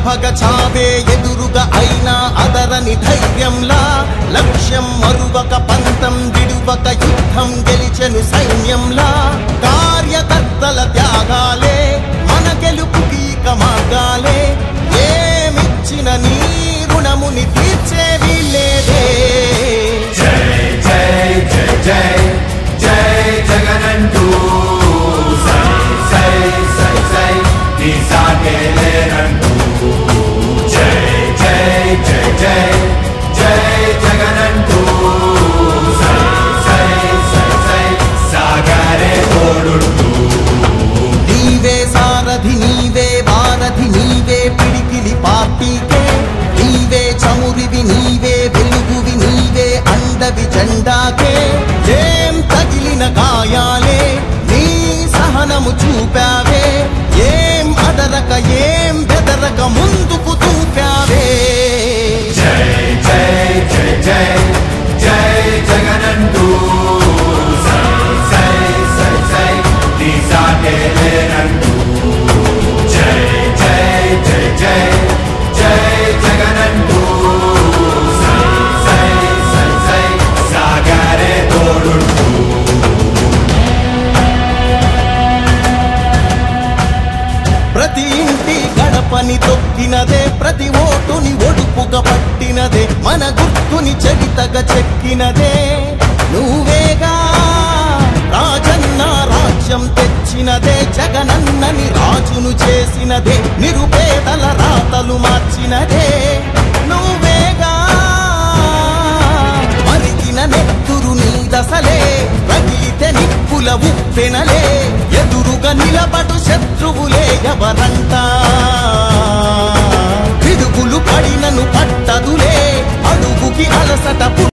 భగ చావే ఎదురుగా అయినా అదరని ధైర్యంలా లక్ష్యం మరువక పంతం విడువక యుద్ధం గెలిచెను సైన్యంలా కార్యకర్తల త్యాగాలే మన గెలుపుకి ఇక మార్గాలే ఏమిచ్చిన నీ రుణముని తీర్చేవి లేదే జై జై జై జై జై జగనంటూ సై సై సై సై నీ సాగే లేనంటూ జై జై జై జై జై జగనంటూ సై సై సై సై సాగరే తోడుంటూ నీవే సారథి నీవే వారధి నీవే పిడికిలి పార్టీకే నీవే చమురివి నీవే వెలుగువి నీవే అండవి జెండాకే ఏం తగిలిన గాయాలే నీ సహనము చూపావే ఏం అదరక ఏం బెదరక ముందుకు చూపావే జై జై జై జై జై జగనంటూ సై సై సై సై నీ సాగే లేనంటూ జై జై జై జై జై జగనంటూ సై సై సై సై సాగరే తోడుంటూ ప్రతి ఇంటి గడపని తొక్కినదే ప్రతి ఓటుని ఒడుపుగా పట్టినదే మన గుర్తుని చెవితగా చెక్కినదే నువ్వేగా రాజన్న రాజ్యం తెచ్చినదే జగనన్నని రాజును చేసినదే నిరుపేదల రాతలు మార్చినదే నువ్వేగా మరిగిన నెత్తురు నీ దశలే రగిలితే నిప్పుల ఉప్పెనలే ఎదురుగా నిలబడు శత్రువులే ఎవరంట పిడుగులు పడినను పట్టదులే అడుగుకి అలసట